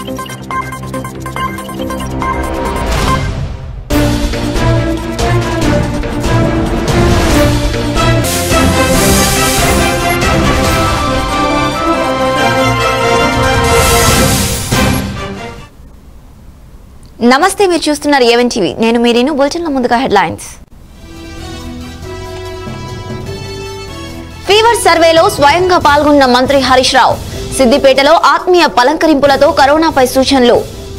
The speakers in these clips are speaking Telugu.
నమస్తే మీరు చూస్తున్నారు ఏవెన్ టీవీ నేను మీరీను బులెటిన్ల ముందుగా హెడ్లైన్స్ ఫీవర్ సర్వేలో స్వయంగా పాల్గొన్న మంత్రి హరీష్ రావు సిద్దిపేటలో ఆత్మీయ పలంకరింపులతో కరోనాపై సూచనలు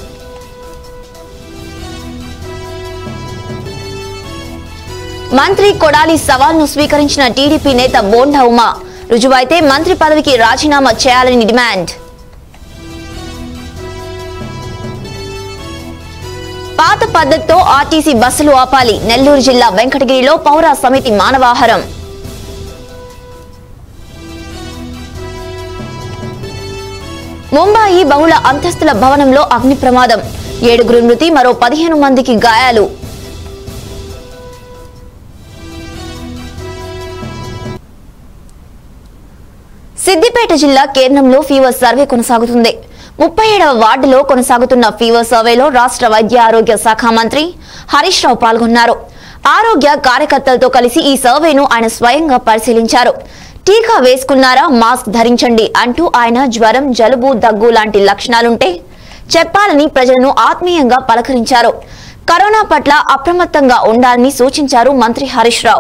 మంత్రి కొడాలి సవాల్ను స్వీకరించిన టీడీపీ నేత బోండా ఉమా రుజువైతే మంత్రి పదవికి రాజీనామా చేయాలని డిమాండ్ పాత పద్ధతితో ఆర్టీసీ బస్సులు ఆపాలి నెల్లూరు జిల్లా వెంకటగిరిలో పౌర సమితి మానవాహారం ముంబాయి బహుళ అంతస్తుల భవనంలో అగ్ని ప్రమాదం ఏడుగురు మృతి మరో పదిహేను మందికి గాయాలు సిద్దిపేట జిల్లా కేంద్రంలో ఫీవర్ సర్వే కొనసాగుతుంది ముప్పై ఏడవ వార్డులో కొనసాగుతున్న ఫీవర్ సర్వేలో రాష్ట్ర వైద్య ఆరోగ్య శాఖ మంత్రి హరీష్ రావు పాల్గొన్నారు ఆరోగ్య కార్యకర్తలతో కలిసి ఈ సర్వేను ఆయన స్వయంగా పరిశీలించారు టీకా వేసుకున్నారా మాస్క్ ధరించండి అంటూ ఆయన జ్వరం జలుబు దగ్గు లాంటి లక్షణాలుంటే చెప్పాలని ప్రజలను ఆత్మీయంగా పలకరించారు కరోనా పట్ల అప్రమత్తంగా ఉండాలని సూచించారు మంత్రి హరీష్ రావు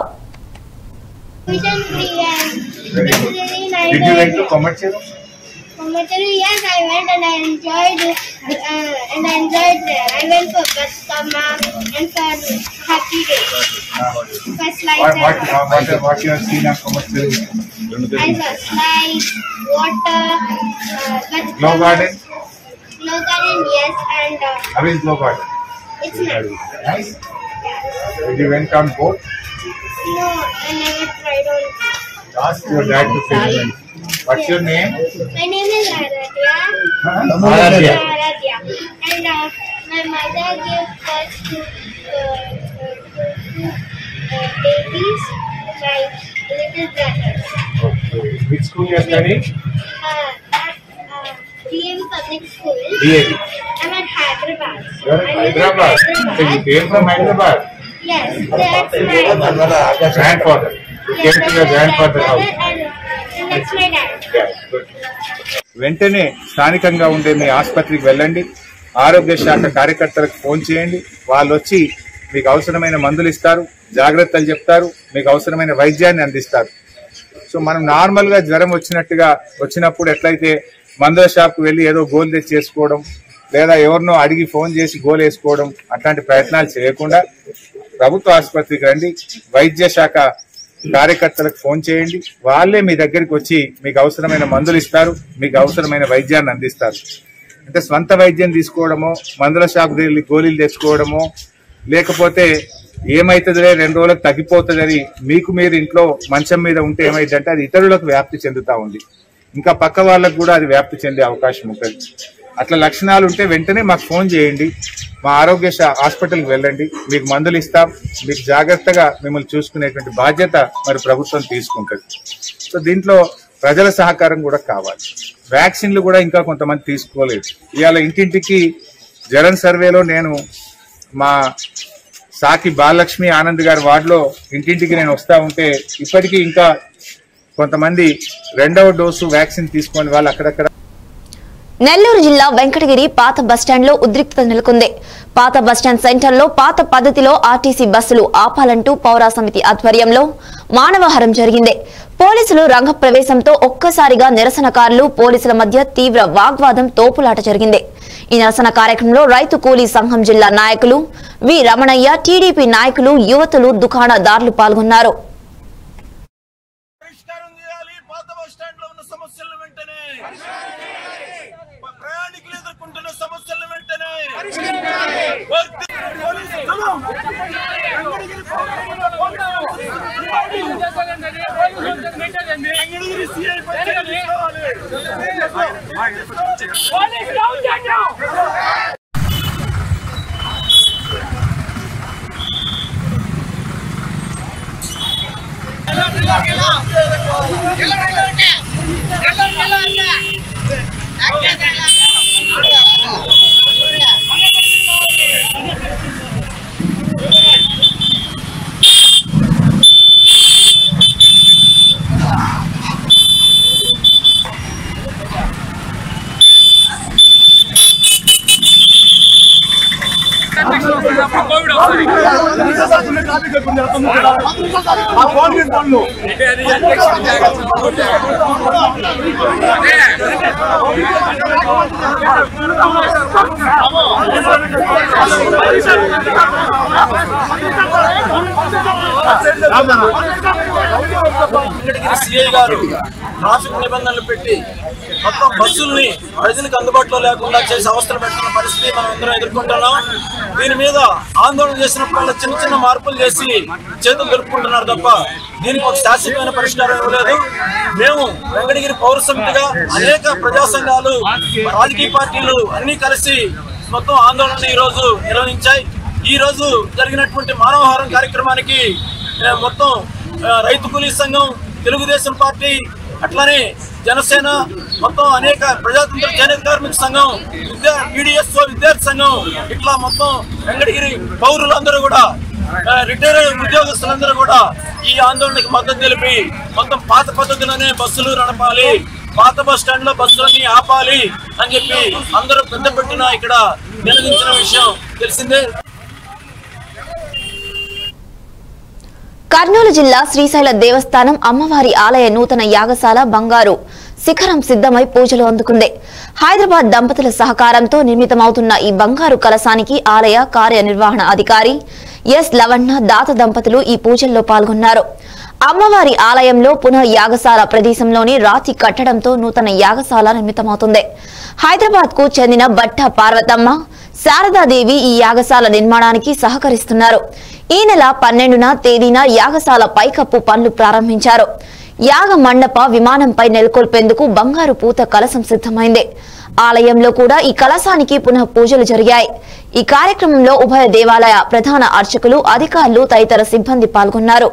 Vision Priyan. It's really nice. Did you went to commercial? Commentary, yes, I went and I enjoyed it. Uh, and I enjoyed there. I went for Bastama and for Happy Day. First slide. What, what, what, what, what you have seen on commercial? I saw slides, water, uh, but Glow garden? Glow garden, yes, and uh, How is Glow garden? it's nice. Nice. Did you went on boat? No, I never tried on. Ask your dad to film it. What's your name? My name is Aradhya. Aradhya. Aradhya. And uh, my mother gave birth to uh, uh, uh, babies, my little brothers. Okay. Which school you are studying? Uh, at uh, DM Public School. DAV. I'm at Hyderabad. You are in I live in Hyderabad. So you Hyderabad. came from Hyderabad? Yes, that's my Grandfather. You yes, came to that's your my grandfather's grandfather house. and, and that's my dad. Yeah, good. వెంటనే స్థానికంగా ఉండే మీ ఆసుపత్రికి వెళ్ళండి ఆరోగ్య శాఖ కార్యకర్తలకు ఫోన్ చేయండి వాళ్ళు వచ్చి మీకు అవసరమైన మందులు ఇస్తారు జాగ్రత్తలు చెప్తారు మీకు అవసరమైన వైద్యాన్ని అందిస్తారు సో మనం నార్మల్ గా జ్వరం వచ్చినట్టుగా వచ్చినప్పుడు ఎట్లయితే మందుల షాప్కి వెళ్ళి ఏదో గోల్ తెచ్చి చేసుకోవడం లేదా ఎవరినో అడిగి ఫోన్ చేసి గోల్ వేసుకోవడం అట్లాంటి ప్రయత్నాలు చేయకుండా ప్రభుత్వ ఆసుపత్రికి రండి వైద్య శాఖ కార్యకర్తలకు ఫోన్ చేయండి వాళ్ళే మీ దగ్గరికి వచ్చి మీకు అవసరమైన మందులు ఇస్తారు మీకు అవసరమైన వైద్యాన్ని అందిస్తారు అంటే స్వంత వైద్యం తీసుకోవడమో మందుల షాప్ వెళ్ళి గోళీలు తెచ్చుకోవడమో లేకపోతే ఏమైతుందిలే రెండు రోజులకు తగ్గిపోతుందని మీకు మీరు ఇంట్లో మంచం మీద ఉంటే ఏమైందంటే అది ఇతరులకు వ్యాప్తి చెందుతా ఉంది ఇంకా పక్క వాళ్ళకు కూడా అది వ్యాప్తి చెందే అవకాశం ఉంటుంది అట్లా లక్షణాలు ఉంటే వెంటనే మాకు ఫోన్ చేయండి మా ఆరోగ్య శా- హాస్పిటల్కి వెళ్ళండి మీకు మందులు ఇస్తాం మీకు జాగ్రత్తగా మిమ్మల్ని చూసుకునేటువంటి బాధ్యత మరి ప్రభుత్వం తీసుకుంటుంది సో దీంట్లో ప్రజల సహకారం కూడా కావాలి వ్యాక్సిన్లు కూడా ఇంకా కొంతమంది తీసుకోలేదు ఇవాళ ఇంటింటికి జగన్ సర్వేలో నేను మా సాకి బాలలక్ష్మి ఆనంద్ గారి వార్డులో ఇంటింటికి నేను వస్తా ఉంటే ఇప్పటికీ ఇంకా కొంతమంది రెండవ డోసు వ్యాక్సిన్ తీసుకొని వాళ్ళు అక్కడక్కడ నెల్లూరు జిల్లా వెంకటగిరి పాత బస్టాండ్ లో ఉద్రిక్తత నెలకొంది పాత బస్టాండ్ సెంటర్ లో పాత పద్ధతిలో ఆర్టీసీ బస్సులు ఆపాలంటూ పౌర సమితి ఆధ్వర్యంలో మానవహారం జరిగింది పోలీసులు రంగప్రవేశంతో ఒక్కసారిగా నిరసనకారులు పోలీసుల మధ్య తీవ్ర వాగ్వాదం తోపులాట జరిగింది ఈ నిరసన కార్యక్రమంలో రైతు కూలీ సంఘం జిల్లా నాయకులు వి రమణయ్య టీడీపీ నాయకులు యువతులు దుకాణదారులు పాల్గొన్నారు పరిష్కారం చేయాలి పాత బస్ స్టాండ్ లో ఉన్న సమస్యలను వెంటనే ప్రయాణికులు ఎదుర్కొంటున్న సమస్యలను వెంటనే వర్తి- పోలీసు జనం! వెంకటగిరి పౌరుల వెంకటగిరి సిఐ పై చర్యలు తీసుకోవాలి. వెంకటగిరి సిఐ గారు ట్రాఫిక్ నిబంధనలు పెట్టి మొత్తం బస్సుల్ని ప్రజలకు అందుబాటులో లేకుండా చేసి అవస్థలు పెట్టిన పరిస్థితి మనం అందరం ఎదుర్కొంటున్నాం దీని మీద ఆందోళన చేసినప్పుడు చిన్న చిన్న మార్పులు చేసి చేతులు దొరుకుతుంటున్నారు తప్ప దీనికి ఒక శాశ్వతమైన పరిష్కారం ఇవ్వలేదు మేము వెంకటగిరి పౌర సమితిగా అనేక ప్రజా సంఘాలు రాజకీయ పార్టీలు అన్ని కలిసి మొత్తం ఆందోళన ఈ రోజు నిర్వహించాయి ఈ రోజు జరిగినటువంటి మానవహారం కార్యక్రమానికి ఆ, మొత్తం ఆ, రైతు కూలీ సంఘం తెలుగుదేశం పార్టీ అట్లానే జనసేన మొత్తం అనేక ప్రజాతంత్ర చేనేత కార్మిక సంఘం విద్యా పీడిఎస్ఓ విద్యార్థి సంఘం ఇట్లా మొత్తం వెంకటగిరి పౌరులందరూ కూడా ఆ, రిటైర్ ఉద్యోగస్తులందరూ కూడా ఈ ఆందోళనకి మద్దతు తెలిపి మొత్తం పాత పద్ధతిలోనే బస్సులు నడపాలి పాత బస్ స్టాండ్ లో బస్సులన్నీ ఆపాలి అని చెప్పి అందరూ పెద్ద పెట్టిన ఇక్కడ నిలదించిన విషయం తెలిసిందే కర్నూలు జిల్లా శ్రీశైల దేవస్థానం అమ్మవారి ఆలయ నూతన యాగశాల బంగారు శిఖరం సిద్ధమై పూజలు అందుకుంది హైదరాబాద్ దంపతుల సహకారంతో నిర్మితమవుతున్న ఈ బంగారు కలశానికి ఆలయ కార్యనిర్వహణ అధికారి ఎస్ లవణ్ణ దాత దంపతులు ఈ పూజల్లో పాల్గొన్నారు అమ్మవారి ఆలయంలో పునః యాగశాల ప్రదేశంలోని రాతి కట్టడంతో నూతన యాగశాల నిర్మితమవుతుంది హైదరాబాద్ కు చెందిన బట్ట పార్వతమ్మ శారదాదేవి ఈ యాగశాల నిర్మాణానికి సహకరిస్తున్నారు ఈ నెల పన్నెండున తేదీన యాగశాల పైకప్పు పనులు ప్రారంభించారు యాగ మండప విమానంపై నెలకొల్పేందుకు బంగారు పూత కలసం సిద్ధమైంది ఆలయంలో కూడా ఈ కలశానికి పునః పూజలు జరిగాయి ఈ కార్యక్రమంలో ఉభయ దేవాలయ ప్రధాన అర్చకులు అధికారులు తదితర సిబ్బంది పాల్గొన్నారు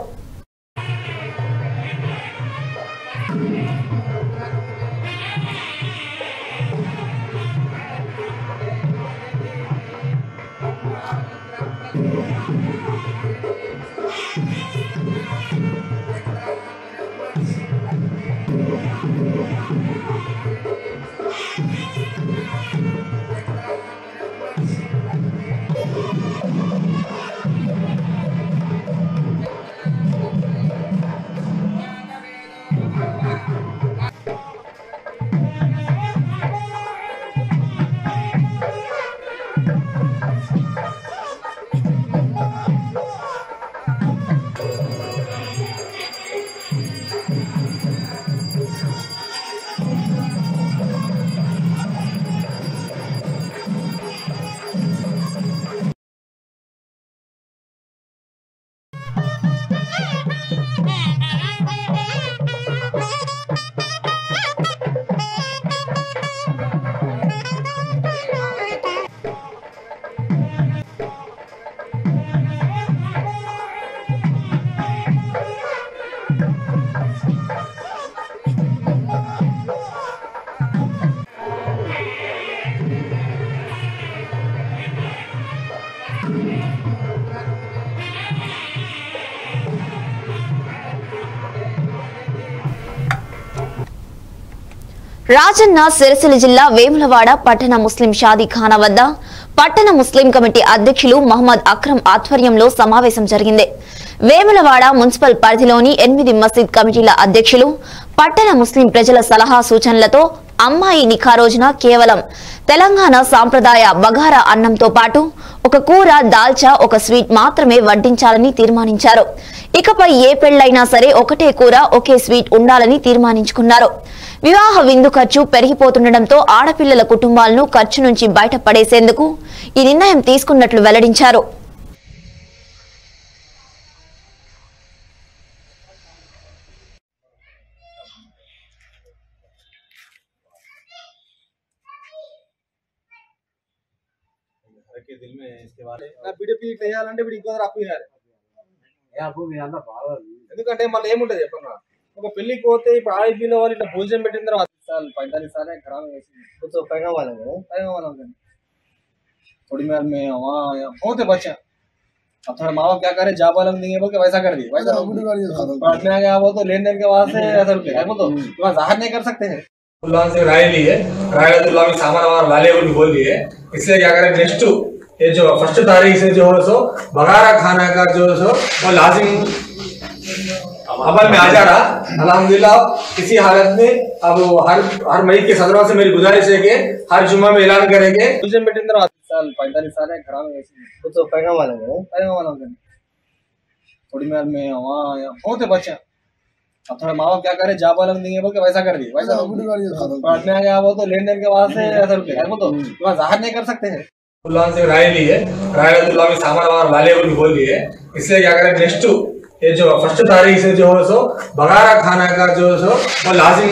రాజన్న సిరిసిల్ల జిల్లా వేములవాడ పట్టణ ముస్లిం షాదీ ఖానా వద్ద పట్టణ ముస్లిం కమిటీ అధ్యక్షులు మహమ్మద్ అక్రమ్ ఆధ్వర్యంలో సమావేశం జరిగింది వేములవాడ మున్సిపల్ పరిధిలోని ఎనిమిది మసీద్ కమిటీల అధ్యక్షులు పట్టణ ముస్లిం ప్రజల సలహా సూచనలతో అమ్మాయి నిఖా రోజున కేవలం తెలంగాణ సాంప్రదాయ బగారా అన్నంతో పాటు ఒక కూర దాల్చా ఒక స్వీట్ మాత్రమే వడ్డించాలని తీర్మానించారు ఇకపై ఏ పెళ్లైనా సరే ఒకటే కూర ఒకే స్వీట్ ఉండాలని తీర్మానించుకున్నారు వివాహ విందు ఖర్చు పెరిగిపోతుండటంతో ఆడపిల్లల కుటుంబాలను ఖర్చు నుంచి బయటపడేసేందుకు ఈ నిర్ణయం తీసుకున్నట్లు వెల్లడించారు నా బిడ్డపి ఇట్లా చేయాలంటే వీడు ఇంకో అప్పు చేయాలి ఎందుకంటే మళ్ళీ ఏముంటది చెప్పన్నా ఒక పెళ్లికి పోతే ఇప్పుడు ఆడపిల్ల వాళ్ళు ఇట్లా భోజనం పెట్టిన తర్వాత సార్లు पैंतालीस साल है खराब है कुछ तो पैगा वाला है पैगा वाला है थोड़ी मेर में वहाँ बहुत है बच्चा अब थोड़ा माँ बाप क्या करे जा वाला देंगे बोल के वैसा कर दिए वैसा पार्ट में आ गया वो तो लेन देन के वहां से ऐसा रुपये है वो तो वहाँ जाहिर नहीं कर सकते हैं उल्लास से राय ली है राय अब्दुल्ला में सामान वामान लाले बोल बोल दिए इसलिए क्या करें नेक्स्ट ये जो फर्स्ट तारीख से जो है सो बघारा खाना का जो है सो वो लाजिम अमल में आ जा रहा अलहमदिल्ला किसी हालत में अब हर हर मई के सत्रह से मेरी गुजारिश है कि हर जुम्मा में ऐलान करेंगे भोजन పెట్టిన తర్వాత साल पैंतालीस साल है खराब है वो तो पैगाम वाला है पैगाम वाला है थोड़ी मेर में वहाँ यहाँ बहुत है बच्चा अब थोड़ा माँ बाप क्या करे जाप वाला देंगे बोल के वैसा कर दिए वैसा बाद में आ गया वो तो लेन देन के बाद से ऐसा रुपये है वो तो वहाँ जाहिर नहीं कर सकते हैं अब्दुल्ला से राय ली है राय अब्दुल्ला में सामान वामान वाले बोल के बोल दिए इसलिए क्या करें नेक्स्ट ये जो फर्स्ट तारीख से जो है सो बघारा खाना का जो है सो वो लाजिम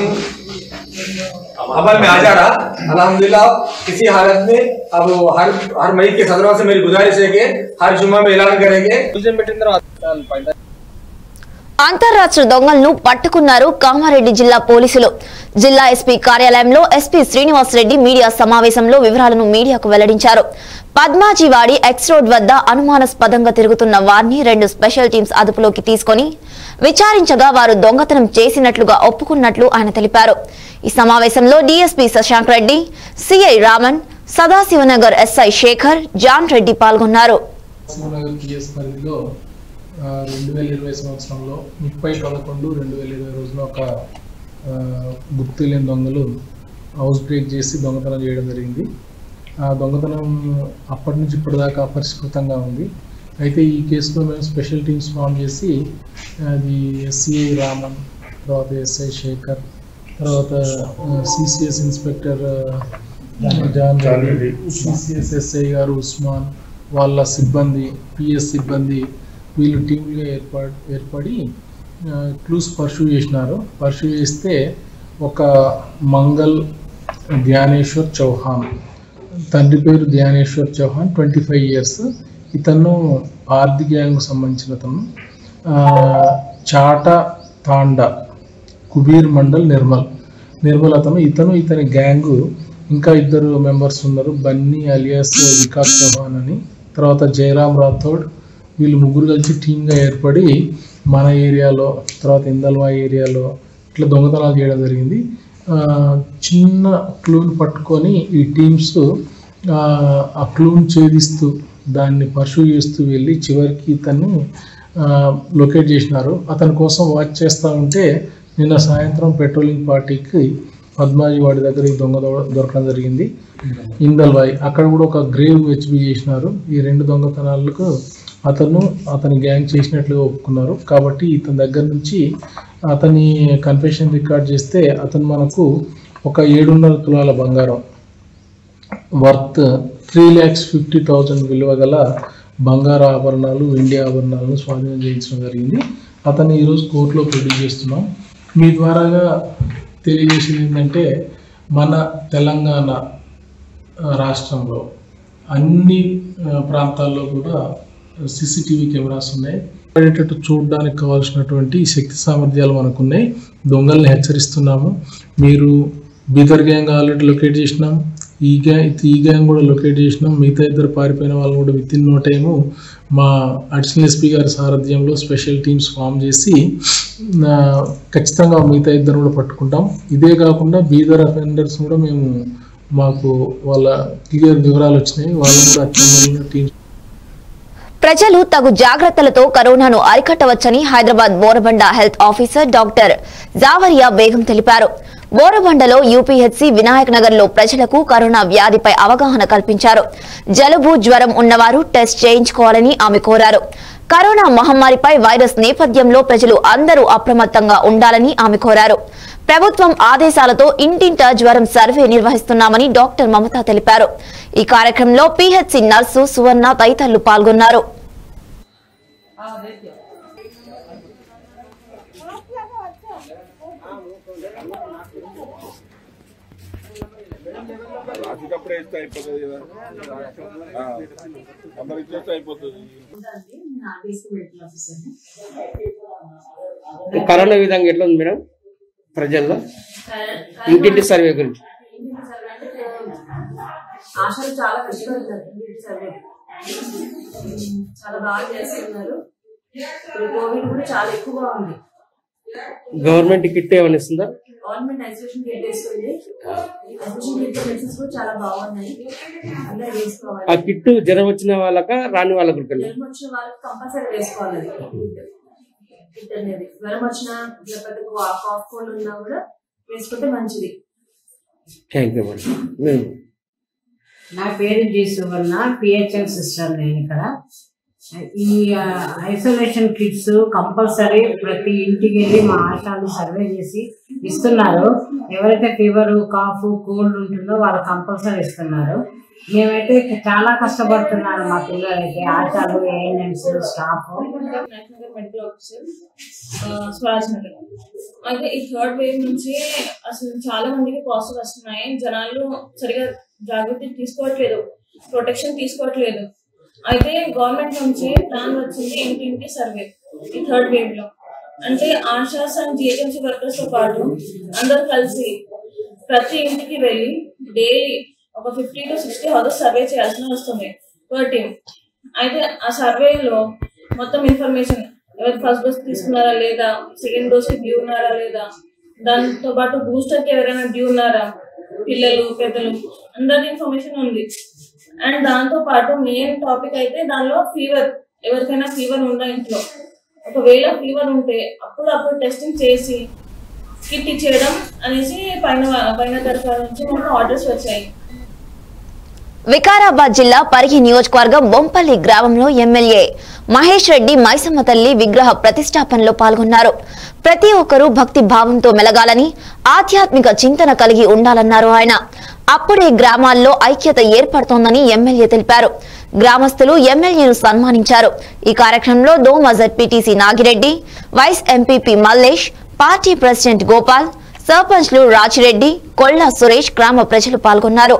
अमल में आ जा रहा अलहमदिल्ला किसी हालत में अब हर हर मई के सत्रह से मेरी गुजारिश है कि हर जुम्मा में ऐलान करेंगे भोजन పెట్టిన తర్వాత साल पैंतालीस అంతర్రాష్ట్ర దొంగలను పట్టుకున్నారు కామారెడ్డి జిల్లా పోలీసులు జిల్లా ఎస్పీ కార్యాలయంలో ఎస్పీ శ్రీనివాస్ రెడ్డి మీడియా సమావేశంలో వివరాలను మీడియాకు వెల్లడించారు పద్మాజీవాడి ఎక్స్ రోడ్ వద్ద అనుమానాస్పదంగా తిరుగుతున్న వారిని రెండు స్పెషల్ టీమ్స్ అదుపులోకి తీసుకొని విచారించగా వారు దొంగతనం చేసినట్లుగా ఒప్పుకున్నట్లు ఆయన తెలిపారు ఈ సమావేశంలో DSP Shashank Reddy CI Raman Sadashivanagar SI Shekhar John Reddy పాల్గొన్నారు నగర్ పిఎస్ పరిధిలో రెండు వేల ఇరవై సంవత్సరంలో ముప్పై పదకొండు రెండు వేల ఇరవై రోజున ఒక ఆ, గుర్తు తెలియని దొంగలు హౌస్ బ్రేక్ చేసి దొంగతనం చేయడం జరిగింది ఆ దొంగతనం అప్పటి నుంచి ఇప్పటిదాకా అపరిష్కృతంగా ఉంది అయితే ఈ కేసులో మేము స్పెషల్ టీమ్స్ ఫామ్ చేసి అది ఎస్సీఐ రామన్ తర్వాత ఎస్ఐ శేఖర్ తర్వాత CCS inspector John Reddy CCS SI garu Usman వాళ్ళ సిబ్బంది పిఎస్ సిబ్బంది వీళ్ళు టీంలుగా ఏర్పడి ఏర్పడి క్లూస్ పర్సూ చేసినారు పర్సూ చేస్తే ఒక మంగల్ ధ్యానేశ్వర్ చౌహాన్ తండ్రి పేరు Dhyaneshwar Chauhan twenty five years ఇతను ఆర్థిక గ్యాంగ్కు సంబంధించిన అతను ఆ, చాటా తాండా కుబీర్ మండల్ నిర్మల్ నిర్మల్ అతను ఇతను ఇతని గ్యాంగు ఇంకా ఇద్దరు మెంబర్స్ ఉన్నారు బన్నీ అలియాస్ వికాస్ చౌహాన్ అని తర్వాత జయరామ్ రాథోడ్ వీళ్ళు ముగ్గురు కలిసి టీమ్గా ఏర్పడి మన ఏరియాలో తర్వాత ఇందల్వా ఏరియాలో ఇట్లా దొంగతనాలు చేయడం జరిగింది ఆ, చిన్న క్లూని పట్టుకొని ఈ టీమ్స్ ఆ క్లూని ఛేదిస్తూ దాన్ని పర్సూ చేస్తూ వెళ్ళి చివరికి ఇతన్ని లొకేట్ చేసినారు అతని కోసం వాచ్ చేస్తూ ఉంటే నిన్న సాయంత్రం పెట్రోలింగ్ పార్టీకి పద్మాజీ వాడి దగ్గర ఈ దొంగ దొ- దొరకడం జరిగింది ఇందల్వాయి అక్కడ కూడా ఒక గ్రేవ్ హెచ్బి చేసినారు ఈ రెండు దొంగతనాలకు అతను అతని గ్యాంగ్ చేసినట్లుగా ఒప్పుకున్నారు కాబట్టి ఇతని దగ్గర నుంచి అతని కన్ఫెషన్ రికార్డ్ చేస్తే అతను మనకు ఒక ఏడున్నర తులాల బంగారం worth three lakhs fifty thousand విలువ గల బంగారు ఆభరణాలు వెండి ఆభరణాలను స్వాధీనం చేయించడం జరిగింది అతన్ని ఈరోజు కోర్టులో ప్రొడ్యూస్ చేస్తున్నాం మీ ద్వారాగా తెలియజేసేది ఏంటంటే మన తెలంగాణ ఆ, రాష్ట్రంలో అన్ని ఆ, ప్రాంతాల్లో కూడా సీసీటీవీ కెమెరాస్ ఉన్నాయి పడేటట్టు చూడడానికి కావాల్సినటువంటి శక్తి సామర్థ్యాలు మనకు ఉన్నాయి దొంగల్ని హెచ్చరిస్తున్నాము మీరు బీదర్ గ్యాంగ్ ఆల్రెడీ లొకేట్ చేసినాం ఈ గ్యాంగ్ ఈ గ్యాంగ్ కూడా లొకేట్ చేసినాం మిగతా ఇద్దరు పారిపోయిన వాళ్ళు కూడా విత్ ఇన్ నో టైము మా అడిషనల్ ఎస్పీ గారి సారథ్యంలో స్పెషల్ టీమ్స్ ఫామ్ చేసి ఆ, ఖచ్చితంగా మిగతా ఇద్దరు కూడా పట్టుకుంటాం ఇదే కాకుండా బీదర్ అఫెండర్స్ కూడా మేము మాకు వాళ్ళ క్లియర్ వివరాలు వచ్చినాయి వాళ్ళు కూడా అత్యంత టీమ్స్ ప్రజలు తగు జాగ్రత్తలతో కరోనాను అరికట్టవచ్చని Hyderabad Borabanda health officer doctor Javeria Begum తెలిపారు బోరబండలో యూపీహెచ్సి వినాయక్ నగర్ లో ప్రజలకు కరోనా వ్యాధిపై అవగాహన కల్పించారు జలుబు జ్వరం ఉన్నవారు టెస్ట్ చేయించుకోవాలని ఆమె కోరారు కరోనా మహమ్మారిపై వైరస్ నేపథ్యంలో ప్రజలు అందరూ అప్రమత్తంగా ఉండాలని ఆమె కోరారు ప్రభుత్వం ఆదేశాలతో ఇంటింటా జ్వరం సర్వే నిర్వహిస్తున్నామని డాక్టర్ మమత తెలిపారు ఈ కార్యక్రమంలో పీహెచ్సి నర్సు సువర్ణ తదితరులు పాల్గొన్నారు రాత్రికప్పుడే ఇస్తే అయిపోతుంది కదా ఆ, అందరు ఇచ్చేస్తే అయిపోతుంది కరోనా విధంగా ఎట్లా ఉంది మేడం ప్రజల్లో ఇంటింటి సర్వే గురించి ఆశలు చాలా కష్టపడతారు ఇంటి సర్వే చాలా బాగా చేస్తున్నారు ఇప్పుడు కోవిడ్ కూడా చాలా ఎక్కువగా ఉంది గవర్నమెంట్ కిట్ ఏమైనా ఇస్తుందా గవర్నమెంట్ ఐసోలేషన్ కిట్ ఇస్తుంది ఐసోలేషన్ కిట్ మెడిసిన్స్ కూడా చాలా బాగున్నాయి అందరూ ఆ వేసుకోవాలి కిట్ జ్వరం వచ్చిన వాళ్ళక రాని వాళ్ళకు ఉంటుంది జ్వరం వచ్చిన వాళ్ళకి కంపల్సరీ వేసుకోవాలి అది కిట్ కిట్ అనేది జ్వరం వచ్చినా లేకపోతే కాఫ్ కోల్డ్ ఉన్నా కూడా వేసుకుంటే మంచిది థ్యాంక్ యూ మేడం మేము నా పేరు జి సువర్ణ పిహెచ్ఎల్ సిస్టర్ నేను ఇక్కడ ఈ ఐసోలేషన్ కిట్స్ కంపల్సరీ ప్రతి ఇంటికి వెళ్ళి మా ఆశాలు సర్వే చేసి ఇస్తున్నారు ఎవరైతే ఫీవర్ కాఫ్ కోల్డ్ ఉంటుందో వాళ్ళు కంపల్సరీ ఇస్తున్నారు మేమైతే చాలా కష్టపడుతున్నారు మా పిల్లలైతే ఆశాలు ANMs staff national medical officer Swaraj Nagar అయితే ఈ థర్డ్ వేవ్ నుంచి అసలు చాలా మందికి పాజిటివ్ వస్తున్నాయి జనాలు సరిగా జాగ్రత్త తీసుకోవట్లేదు ప్రొటెక్షన్ తీసుకోవట్లేదు అయితే గవర్నమెంట్ నుంచి ప్లాన్ వచ్చింది ఇంటింటి సర్వే ఈ థర్డ్ వేవ్ లో అంటే ఆశాస్ అండ్ జిహెచ్ఎంసీ వర్కర్స్ తో పాటు అందరూ కలిసి ప్రతి ఇంటికి వెళ్ళి డైలీ ఒక fifty to sixty houses survey చేయాల్సిన వస్తుంది పర్ టీమ్ అయితే ఆ సర్వేలో మొత్తం ఇన్ఫర్మేషన్ ఎవరు ఫస్ట్ డోస్ తీసుకున్నారా లేదా సెకండ్ డోస్ కి డ్యూ ఉన్నారా లేదా దాంతో పాటు బూస్టర్ కి ఎవరైనా డ్యూ ఉన్నారా పిల్లలు పెద్దలు అందరి ఇన్ఫర్మేషన్ ఉంది అండ్ దాంతో పాటు మెయిన్ టాపిక్ అయితే దానిలో ఫీవర్ ఎవరికైనా ఫీవర్ ఉందా ఇంట్లో ఒకవేళ ఫీవర్ ఉంటే అప్పుడు అప్పుడు టెస్టింగ్ చేసి కిట్ ఇచ్చేయడం అనేసి పైన పైన తరఫు నుంచి మనకు ఆర్డర్స్ వచ్చాయి వికారాబాద్ జిల్లా పరిగి నియోజకవర్గం బొంపల్లి గ్రామంలో ఎమ్మెల్యే మహేష్ రెడ్డి మైసమ్మ తల్లి విగ్రహ ప్రతిష్టాపనలో పాల్గొన్నారు ప్రతి ఒక్కరూ భక్తి భావంతో మెలగాలని ఆధ్యాత్మిక చింతన కలిగి ఉండాలన్నారు ఆయన అప్పుడే గ్రామాల్లో ఐక్యత ఏర్పడుతోందని ఎమ్మెల్యే తెలిపారు గ్రామస్తులు ఎమ్మెల్యేను సన్మానించారు ఈ కార్యక్రమంలో Doma ZPTC Nagireddy vice MPP Mallesh party president Gopal సర్పంచ్లు రాజిరెడ్డి కొల్లా సురేష్ గ్రామ ప్రజలు పాల్గొన్నారు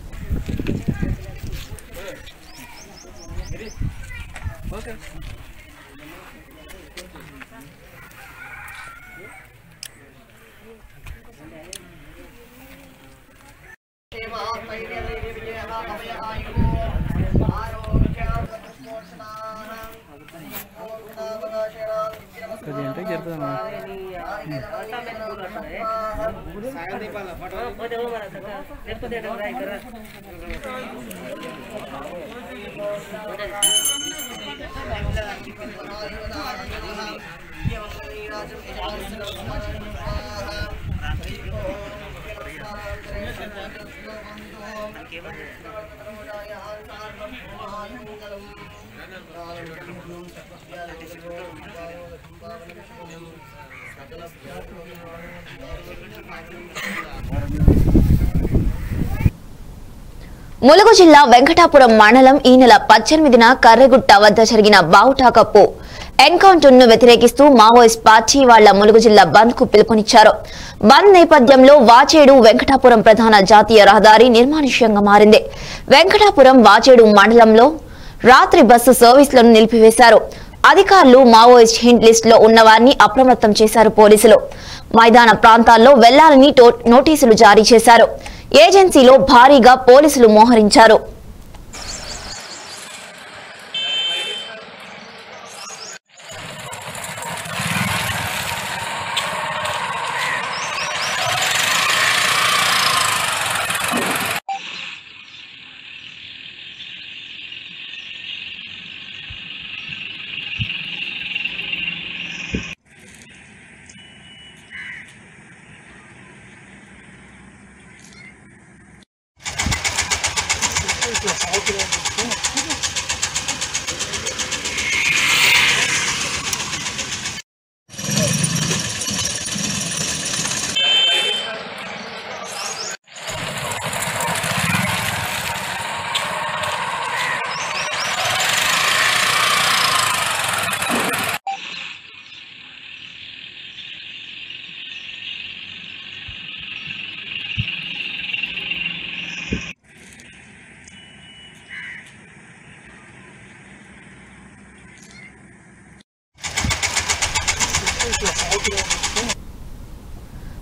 ములుగు జిల్లా వెంకటాపురం మండలం ఈ నెల పద్దెనిమిదిన కర్రెగుట్ట వద్ద జరిగిన బావుటాకప్పు ఎన్కౌంటర్ ను వ్యతిరేకిస్తూ మావోయిస్ట్ పార్టీ వాళ్ల ములుగు జిల్లా బంద్ కు పిలుపునిచ్చారు బంద్ నేపథ్యంలో వాచేడు వెంకటాపురం ప్రధాన జాతీయ రహదారి నిర్మానుష్యంగా మారింది వెంకటాపురం వాచేడు మండలంలో రాత్రి బస్సు సర్వీసులను నిలిపివేశారు అధికారులు మావోయిస్ట్ హింట్ లిస్ట్ లో ఉన్న వారిని అప్రమత్తం చేశారు పోలీసులు మైదాన ప్రాంతాల్లో వెళ్లాలని టో- నోటీసులు జారీ చేశారు ఏజెన్సీలో భారీగా పోలీసులు మోహరించారు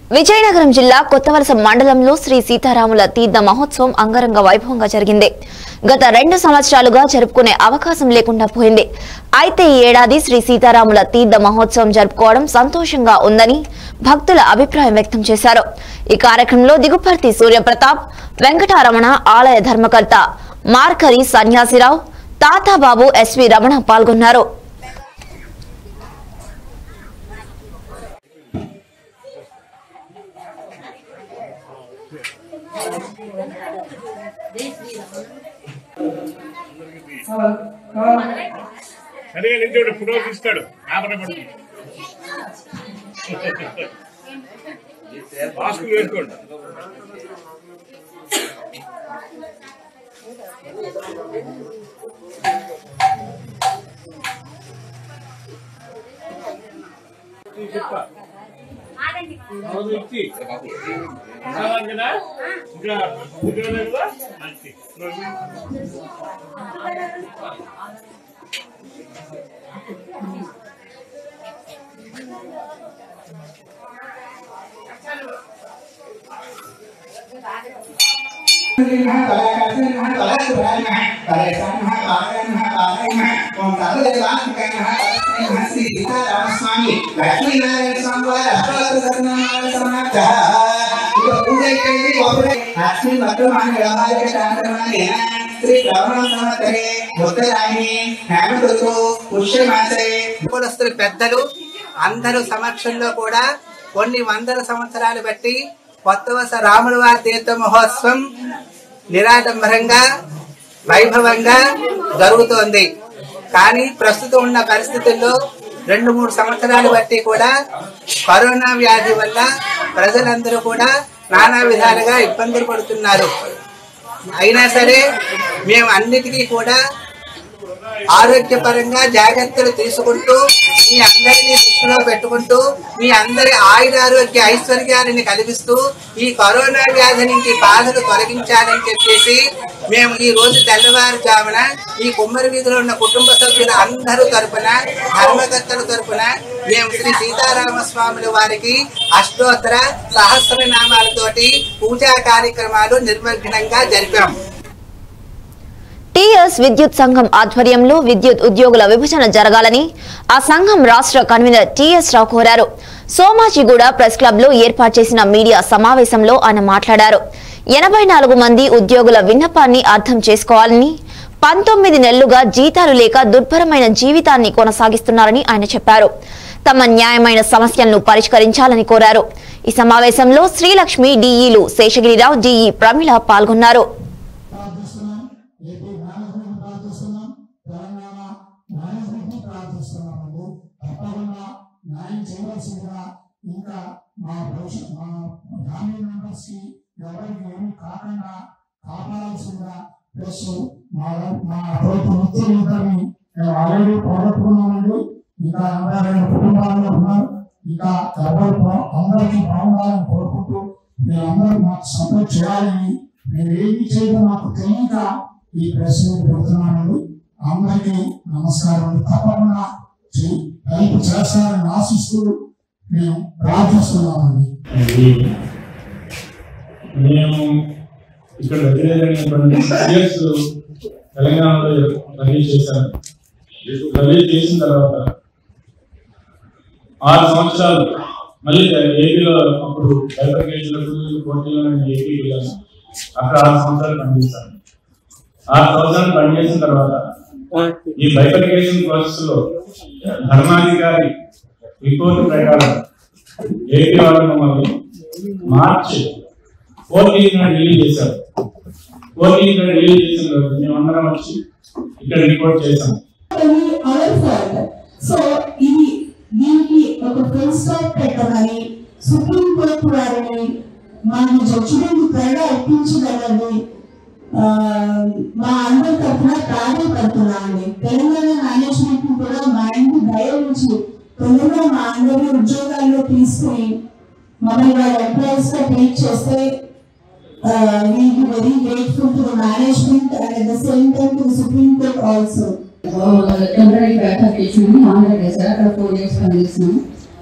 విజయనగరం జిల్లా కొత్తవలస మండలంలో శ్రీ సీతారాముల తీర్థ మహోత్సవం అంగరంగ వైభవంగా జరిగింది గత రెండు సంవత్సరాలుగా జరుపుకునే అవకాశం లేకుండా పోయింది అయితే ఈ ఏడాది శ్రీ సీతారాముల తీర్థ మహోత్సవం జరుపుకోవడం సంతోషంగా ఉందని భక్తుల అభిప్రాయం వ్యక్తం చేశారు ఈ కార్యక్రమంలో దిగుపర్తి సూర్యప్రతాప్ వెంకటారమణ ఆలయ ధర్మకర్త మార్కరి సన్యాసిరావు తాతాబాబు ఎస్వి రమణ పాల్గొన్నారు సరిగా నిల్చోడు ఫోటో తీస్తాడు ఆపన పడుతుంది మాస్క్ వేసుకోండి చెప్తా రోజు ఇచ్చి ఉన్నావా కదా ఇంకా ఉద్యోగం కదా మంచి కులస్తులు పెద్దలు అందరూ సమక్షంలో కూడా కొన్ని వందల సంవత్సరాలు బట్టి కొత్త వస రాముల వారి తీర్థ మహోత్సవం నిరాడంబరంగా వైభవంగా జరుగుతోంది కానీ ప్రస్తుతం ఉన్న పరిస్థితుల్లో రెండు మూడు సంవత్సరాలు బట్టి కూడా కరోనా వ్యాధి వల్ల ప్రజలందరూ కూడా నానా విధాలుగా ఇబ్బందులు పడుతున్నారు అయినా సరే మేము అన్నిటికీ కూడా ఆరోగ్యపరంగా జాగ్రత్తలు తీసుకుంటూ మీ అందరినీ దృష్టిలో పెట్టుకుంటూ మీ అందరి ఆయురారోగ్య ఐశ్వర్యాలను కలిగిస్తూ ఈ కరోనా వ్యాధి నుంచి బాధలు తొలగించాలని చెప్పేసి మేము ఈ రోజు తెల్లవారుజామున ఈ కుమ్మరి వీధిలో ఉన్న కుటుంబ సభ్యుల అందరూ తరపున ధర్మకర్తల తరపున మేము శ్రీ సీతారామస్వాముల వారికి అష్టోత్తర సహస్రనామాలతోటి పూజా కార్యక్రమాలు నిర్విఘ్నంగా జరిపాం టీఎస్ విద్యుత్ సంఘం ఆధ్వర్యంలో విద్యుత్ ఉద్యోగుల విభజన జరగాలని ఆ సంఘం రాష్ట్ర కన్వీనర్ టీఎస్ రావు కోరారు సోమాజిగూడ ప్రెస్ క్లబ్ లో ఏర్పాటు చేసిన మీడియా సమావేశంలో ఆయన మాట్లాడారు ఎనభై నాలుగు మంది ఉద్యోగుల విన్నపాన్ని అర్థం చేసుకోవాలని పంతొమ్మిది నెలలుగా జీతాలు లేక దుర్భరమైన జీవితాన్ని కొనసాగిస్తున్నారని ఆయన చెప్పారు తమ న్యాయమైన సమస్యలను పరిష్కరించాలని కోరారు ఈ సమావేశంలో శ్రీలక్ష్మి డిఈలు శేషగిరిరావు డిఈ ప్రమిళ పాల్గొన్నారు ఏపీ మేనేజ్మెంట్ ప్రార్థిస్తున్నాం తెలంగాణ మేనేజ్మెంట్ ప్రార్థిస్తున్నామండి తప్పకుండా న్యాయం చేయవలసిందిగా ఇంకా మా భవిష్యత్ మా ఫ్యామిలీ మెంబర్స్ కి ఎవరికి ఏమి కాకుండా కాపాడాల్సిందిగా ప్లస్ మా మా తోటి మిత్రులందరినీ మేము ఆల్రెడీ పోగొట్టుకున్నామండి ఇంకా ఎనభై రెండు కుటుంబాల్లో ఉన్నారు ఇంకా ఎవరు బా- అందరికీ బాగుండాలని కోరుకుంటూ మీరందరూ మాకు సపోర్ట్ చేయాలని మీరు ఏమి చేయడం మాకు తెలియక ఈ ప్రెస్ మీట్ పెడుతున్నానండి అందరికీ నమస్కారం అండి తప్పకుండా చే- హెల్ప్ చేస్తారని ఆశిస్తూ మేము ప్రార్థిస్తున్నామండి మేము ఇక్కడ వ్యతిరేకమైనటువంటి ఇయర్స్ తెలంగాణలో రిలీజ్ చేశాను రిలీజ్ చేసిన తర్వాత ఆరు సంవత్సరాలు మళ్ళీ ఏపీలో అప్పుడు బైఫర్కేషన్లకు పోటీలో నేను ఏపీ వెళ్ళాను అక్కడ ఆరు సంవత్సరాలు పనిచేశాను ఆరు సంవత్సరాలు పనిచేసిన తర్వాత ఈ బైఫర్కేషన్ ప్రాసెస్ లో ధర్మాధికారి రిపోర్ట్ ప్రకారం ఏపీ వాళ్ళు మమ్మల్ని మార్చి ఫోర్టీన్ నాడు రిలీజ్ చేశారు ఫోర్టీన్ నాడు రిలీజ్ చేసిన రోజు మేమందరం వచ్చి ఇక్కడ రిపోర్ట్ చేశాం అవర్ ఫాల్ట్ సో ఇది దీనికి ఒక ఫుల్ స్టాప్ పెట్టమని సుప్రీం కోర్టు వారిని మాకు జడ్జిమెంట్ త్వరగా ఇప్పించగలని ఆ, మా అందరి తరఫున ప్రాధాన్యపడుతున్నామండి తెలంగాణ మేనేజ్మెంట్ కూడా మా ఇంటి దయ నుంచి తొందరగా మా అందరి ఉద్యోగాల్లో తీసుకుని మమ్మల్ని వాళ్ళ ఎంప్లాయీస్ గా ట్రీట్ చేస్తే we are very grateful to the management and at the same time to the supreme court also temporary bifurcation Andhra Pradesh అక్కడ ఫోర్ ఇయర్స్ పనిచేసినాం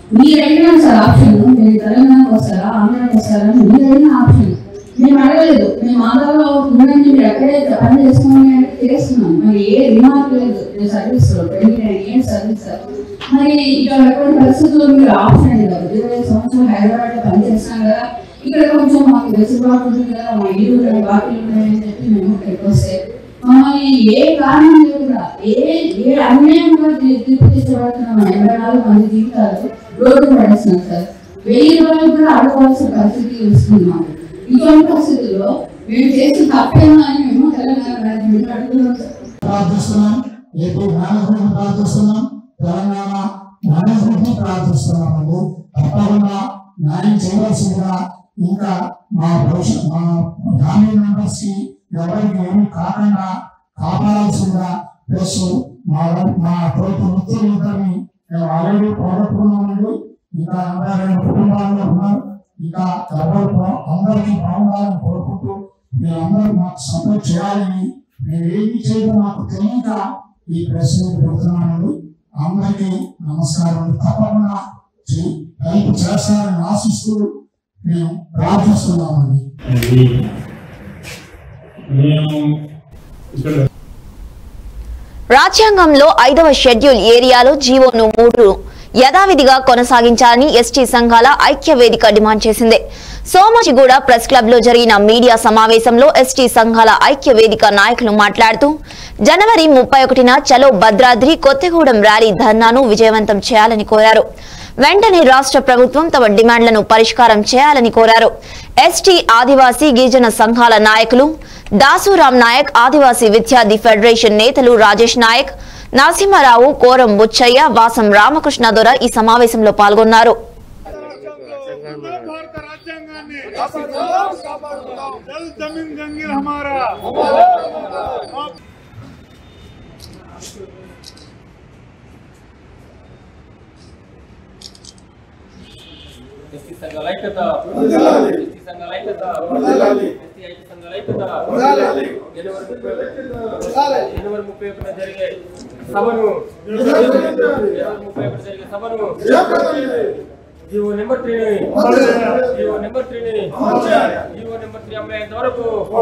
మీరైనా సార్ ఆప్షన్ మీరు తెలంగాణకు వస్తారా ఆంధ్రాకి వస్తారా మీరైనా ఆప్షన్ మేము అడగలేదు మేము ఆంధ్రాలో ఉండండి మీరు ఎక్కడే పని చేసుకోండి అంటే చేస్తున్నాం మరి ఏ రిమార్క్ లేదు నేను సర్వీస్ లో twenty nine years service sir మరి ఇక్కడ ఎటువంటి పరిస్థితుల్లో మీరు ఆప్షన్ కాదు ఇరవై ఐదు సంవత్సరాలు హైదరాబాద్ లో పనిచేస్తున్నాం కదా ఇక్కడ కొంచెం మాకు వెసులుబాటు ఉంది కదా మా ఇల్లు ఉన్నాయి బాకీలు ఉన్నాయని చెప్పి మేము ఇక్కడికి వస్తే మమ్మల్ని ఏ కారణం లేకుండా ఏ ఏ అన్యాయంగా తీర్పు తీసుకోబడుతున్నాం ఎనభై నాలుగు మంది జీవితాలు రోడ్డు పడేస్తున్నాం సార్ వెయ్యి రూపాయలు కూడా అడగవలసిన పరిస్థితి వస్తుంది మాకు ఇటువంటి పరిస్థితుల్లో మేము చేసిన తప్పేమో అని మేము తెలంగాణ రాజ్యం అడుగుతున్నాం సార్ ప్రార్థిస్తున్నాం ఏపీ మేనేజ్మెంట్ ప్రార్థిస్తున్నాం తెలంగాణ మేనేజ్మెంట్ ప్రార్థిస్తున్నామండి తప్పకుండా న్యాయం చేయవలసిందిగా ఇంకా మా భవిష్యత్ మా ఫ్యామిలీ మెంబర్స్ కి ఎవరికి ఏమి కాకుండా కాపాడాల్సిందిగా ప్లస్ మా మా తోటి మిత్రులందరినీ మేము ఆల్రెడీ పోగొట్టుకున్నామండి ఇంకా ఎనభై రెండు కుటుంబాల్లో ఉన్నారు ఇంకా ఎవరు బా- అందరికీ బాగుండాలని కోరుకుంటూ మీరందరూ మాకు సపోర్ట్ చేయాలని మేము ఏమి చేయడం మాకు తెలియక ఈ ప్రెస్ మీట్ పెడుతున్నామండి అందరికీ నమస్కారం తప్పకుండా చే- హెల్ప్ చేస్తారని ఆశిస్తూ మేము ప్రార్థిస్తున్నామండి అది మేము ఇక్కడ రాజ్యాంగంలో ఐదవ షెడ్యూల్ ఏరియాలో జీవోను మూడు యథావిధిగా కొనసాగించాలని ఎస్టీ సంఘాల ఐక్య వేదిక డిమాండ్ చేసింది సోమాజిగూడ ప్రెస్ క్లబ్ లో జరిగిన మీడియా సమావేశంలో ఎస్టీ సంఘాల ఐక్య వేదిక నాయకులు మాట్లాడుతూ జనవరి ముప్పై ఒకటిన చలో భద్రాద్రి కొత్తగూడెం ర్యాలీ ధర్నాను విజయవంతం చేయాలని కోరారు వెంటనే రాష్ట్ర ప్రభుత్వం తమ డిమాండ్లను పరిష్కారం చేయాలని కోరారు ఎస్టీ ఆదివాసీ గిరిజన సంఘాల నాయకులు దాసురాం నాయక్ ఆదివాసీ విద్యార్థి ఫెడరేషన్ నేతలు రాజేష్ నాయక్ నరసింహారావు కోరం బుచ్చయ్య వాసం రామకృష్ణ దొర ఈ సమావేశంలో పాల్గొన్నారు जल जमीन जंगल हमारा ఎస్టీ సంఘాల ఐక్యత ఎస్టీ సంఘాల ఐక్యత ఎస్టీ ఐక్య సంఘాల ఐక్యత జనవరి ముప్పై జనవరి ముప్పై ఒకటిన జరిగే సభను జనవరి ముప్పై ఒకటి జరిగే సభను జీవో నెంబర్ త్రీని జీవో నెంబర్ త్రీని జీవో నెంబర్ త్రీ అమ్మేంత వరకు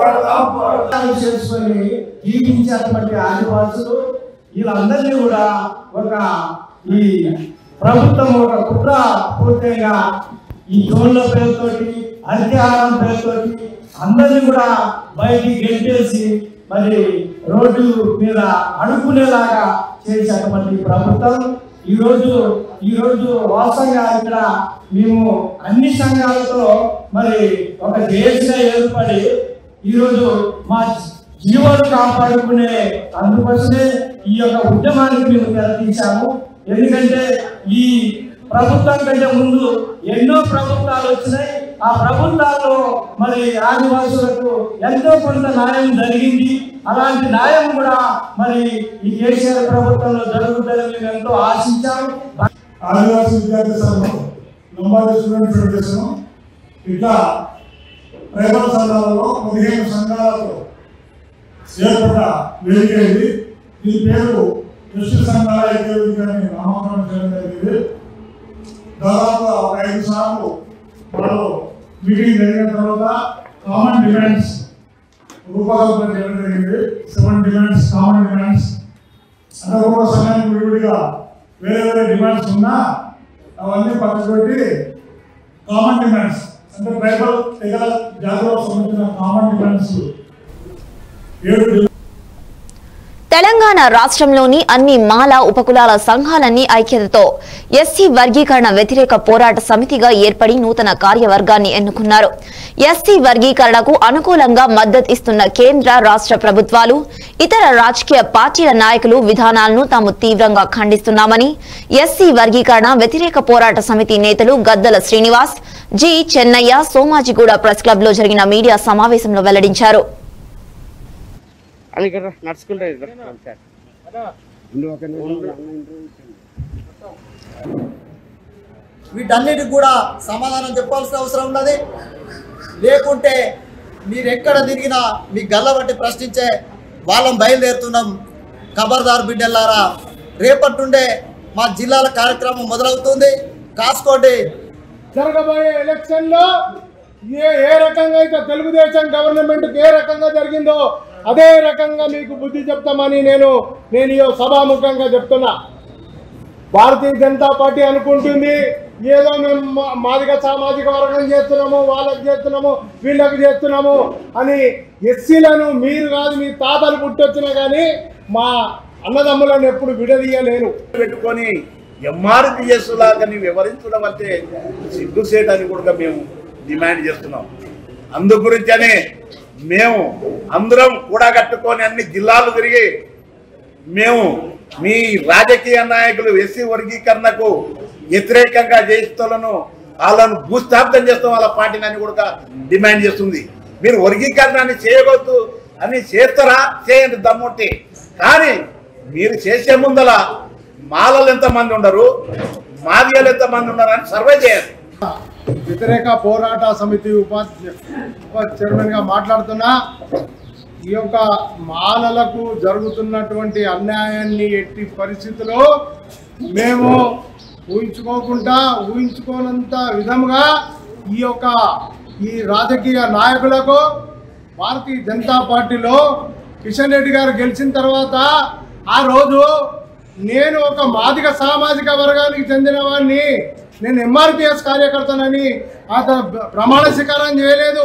చేసుకొని జీవించేటువంటి ఆదివాసులు వీళ్ళందరినీ కూడా ఒక ఈ ప్రభుత్వం ఒక కుట్ర పూర్తిగా ఈ జోన్ల పేరుతోటి అత్యాహారం పేరుతోటి అందరినీ కూడా బయటికి గెంటేసి మరి రోడ్డు మీద అడుక్కునేలాగా చేసేటువంటి ప్రభుత్వం ఈ రోజు ఈ రోజు వాస్తవంగా ఇక్కడ మేము అన్ని సంఘాలతో మరి ఒక జేఏసీగా ఏర్పడి ఈరోజు మా జీవాలు కాపాడుకునే అందుకోసమే ఈ యొక్క ఉద్యమానికి మేము తెరతీశాము ఎందుకంటే ఈ ప్రభుత్వం కంటే ముందు ఎన్నో ప్రభుత్వాలు వచ్చినాయి ఆ ప్రభుత్వాల్లో మరి ఆదివాసులకు ఎంతో కొంత న్యాయం జరిగింది అలాంటి న్యాయం కూడా మరి ఈ కేసీఆర్ ప్రభుత్వంలో జరుగుతుందని మేము ఎంతో ఆశించాము ఆదివాసీ విద్యార్థి సంఘం లంబాడి స్టూడెంట్ ఫెడరేషన్ ఇట్లా ట్రైబల్ సంఘాలలో పదిహేను సంఘాలతో ఏర్పడ్డ వేదిక ఇది దీని పేరు ఎస్టీ సంఘాల ఐక్య వేదిక అని నామకరణం చేయడం జరిగింది దాదాపు ఒక ఐదు సార్లు వాళ్ళు మీటింగ్ జరిగిన తర్వాత కామన్ డిమాండ్స్ రూపకల్పన చేయడం జరిగింది సెవెన్ డిమాండ్స్ కామన్ డిమాండ్స్ అంటే ఒక్కొక్క సమయానికి విడివిడిగా వేరే వేరే డిమాండ్స్ ఉన్నా అవన్నీ పక్కన పెట్టి కామన్ డిమాండ్స్ అంటే ట్రైబల్ తెగల జాతులకు సంబంధించిన కామన్ డిమాండ్స్ ఏడు డి- తెలంగాణ రాష్ట్రంలోని అన్ని మాల ఉపకులాల సంఘాలన్నీ ఐక్యతతో ఎస్సీ వర్గీకరణ వ్యతిరేక పోరాట సమితిగా ఏర్పడి నూతన కార్యవర్గాన్ని ఎన్నుకున్నారు ఎస్సీ వర్గీకరణకు అనుకూలంగా మద్దతు ఇస్తున్న కేంద్ర రాష్ట్ర ప్రభుత్వాలు ఇతర రాజకీయ పార్టీల నాయకులు విధానాలను తాము తీవ్రంగా ఖండిస్తున్నామని ఎస్సీ వర్గీకరణ వ్యతిరేక పోరాట సమితి నేతలు Gaddala Srinivas G Chennaiah Somajiguda press club లో జరిగిన మీడియా సమావేశంలో వెల్లడించారు అని ఇక్కడ నడుచుకుంటే సార్ ఉండు ఒక నిమిషం. వీటన్నిటికి కూడా సమాధానం చెప్పాల్సిన అవసరం ఉన్నది లేకుంటే మీరు ఎక్కడ తిరిగినా మీ గల్ల బట్టి ప్రశ్నించే వాళ్ళం బయలుదేరుతున్నాం ఖబర్దార్ బిడ్డలారా రేపటి నుండే మా జిల్లాల కార్యక్రమం మొదలవుతుంది కాసుకోండి జరగబోయే ఎలక్షన్ లో ఏ ఏ రకంగా అయితే తెలుగుదేశం గవర్నమెంట్ ఏ రకంగా జరిగిందో అదే రకంగా మీకు బుద్ధి చెప్తామని నేను నేను ఈ సభాముఖంగా చెప్తున్నా భారతీయ జనతా పార్టీ అనుకుంటుంది ఏదో మేము మా- మాదిగా సామాజిక వర్గం చేస్తున్నాము వాళ్ళకి చేస్తున్నాము వీళ్ళకి చేస్తున్నాము అని ఎస్సీలను మీరు కాదు మీ తాతలు పుట్టొచ్చినా కానీ మా అన్నదమ్ములను ఎప్పుడు విడదీయలేను పెట్టుకొని ఎంఆర్పిఎస్ లాగా వివరించడం అంటే సిగ్గుసేటని కూడా మేము డిమాండ్ చేస్తున్నాం అందు గురించనే మేము అందరం కూడా కట్టుకొని అన్ని జిల్లాలు తిరిగి మేము మీ రాజకీయ నాయకులు ఎస్సీ వర్గీకరణకు వ్యతిరేకంగా చేస్తులను వాళ్ళను భూస్థాపితం చేస్తాం వాళ్ళ పార్టీని అని కూడా డిమాండ్ చేస్తుంది మీరు వర్గీకరణని చేయవద్దు అని చేస్తారా చేయండి దమ్ముంటే కానీ మీరు చేసే ముందల మాలలు ఎంతమంది ఉండరు మాదిగలు ఎంతమంది ఉన్నారు అని సర్వే చేయండి వ్యతిరేక పోరాట సమితి ఉపాధ్య ఉప చైర్మన్ గా మాట్లాడుతున్నా ఈ యొక్క మాలలకు జరుగుతున్నటువంటి అన్యాయాన్ని ఎట్టి పరిస్థితిలో మేము ఊహించుకోకుండా ఊహించుకోనంత విధముగా ఈ యొక్క ఈ రాజకీయ నాయకులకు భారతీయ జనతా పార్టీలో కిషన్ రెడ్డి గారు గెలిచిన తర్వాత ఆ రోజు నేను ఒక మాదిక సామాజిక వర్గానికి చెందిన వాడిని నేను ఎంఆర్పిఎస్ కార్యకర్తనని అతను ప్రమాణ స్వీకారం చేయలేదు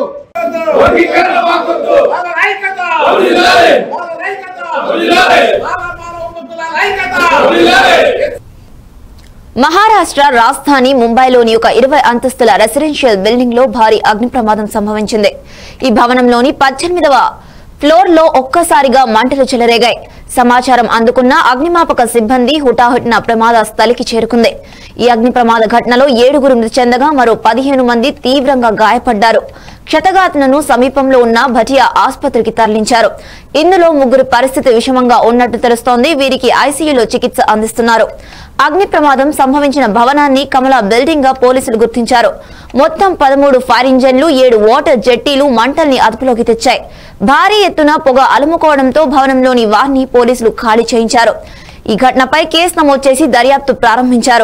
మహారాష్ట్ర రాజధాని ముంబైలోని ఒక ఇరవై అంతస్తుల రెసిడెన్షియల్ బిల్డింగ్ లో భారీ అగ్ని ప్రమాదం సంభవించింది ఈ భవనంలోని పద్దెనిమిదవ ఫ్లోర్ లో ఒక్కసారిగా మంటలు చెలరేగాయి సమాచారం అందుకున్న అగ్నిమాపక సిబ్బంది హుటాహుటిన ప్రమాద స్థలికి చేరుకుంది ఈ అగ్ని ప్రమాద ఘటనలో ఏడుగురు మృతి చెందగా మరో పదిహేను మంది తీవ్రంగా గాయపడ్డారు క్షతగాతులను సమీపంలో ఉన్న భటియా ఆసుపత్రికి తరలించారు ఇందులో ముగ్గురు పరిస్థితి విషమంగా ఉన్నట్టు తెలుస్తోంది వీరికి ఐసీయూలో చికిత్స అందిస్తున్నారు అగ్ని ప్రమాదం సంభవించిన భవనాన్ని కమల బిల్డింగ్ గా పోలీసులు గుర్తించారు మొత్తం పదమూడు ఫైర్ ఇంజన్లు ఏడు వాటర్ జెట్టీలు మంటల్ని అదుపులోకి తెచ్చాయి భారీ ఎత్తున పొగ అలుముకోవడంతో భవనంలోని వారిని పోలీసులు ఖాళీ చేయించారు ఈ ఘటనపై కేసు నమోదు చేసి దర్యాప్తు ప్రారంభించారు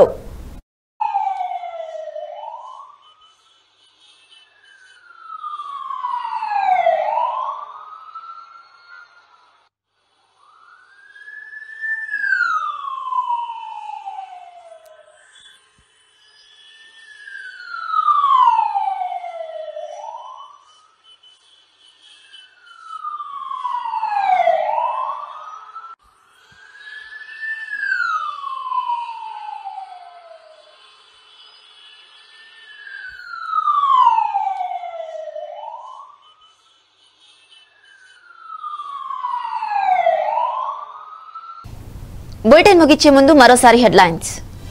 బులెటిన్ ముగించే ముందు మరోసారి హెడ్లైన్స్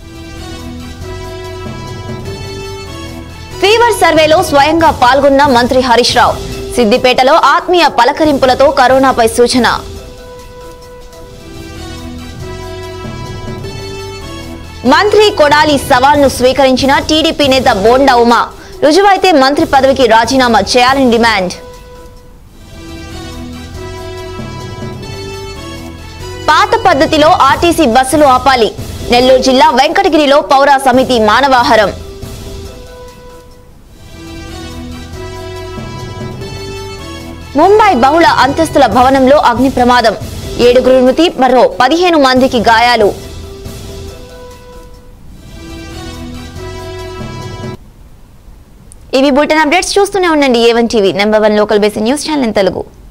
ఫీవర్ సర్వేలో స్వయంగా పాల్గొన్న మంత్రి హరీష్ రావు సిద్దిపేటలో ఆత్మీయ పలకరింపులతో కరోనాపై సూచన మంత్రి కొడాలి సవాల్ను స్వీకరించిన టీడీపీ నేత బోండా ఉమా రుజువైతే మంత్రి పదవికి రాజీనామా చేయాలని డిమాండ్ పాత పద్ధతిలో ఆర్టీసీ బస్సులు ఆపాలి నెల్లూరు జిల్లా వెంకటగిరిలో పౌర సమితి మానవాహారం ముంబై బహుళ అంతస్తుల భవనంలో అగ్ని ప్రమాదం ఏడుగురు మృతి మరో పదిహేను మందికి గాయాలు ఇవి బులెటిన్ అప్డేట్స్ చూస్తూనే ఉండండి A one TV number one local basic news channel in Telugu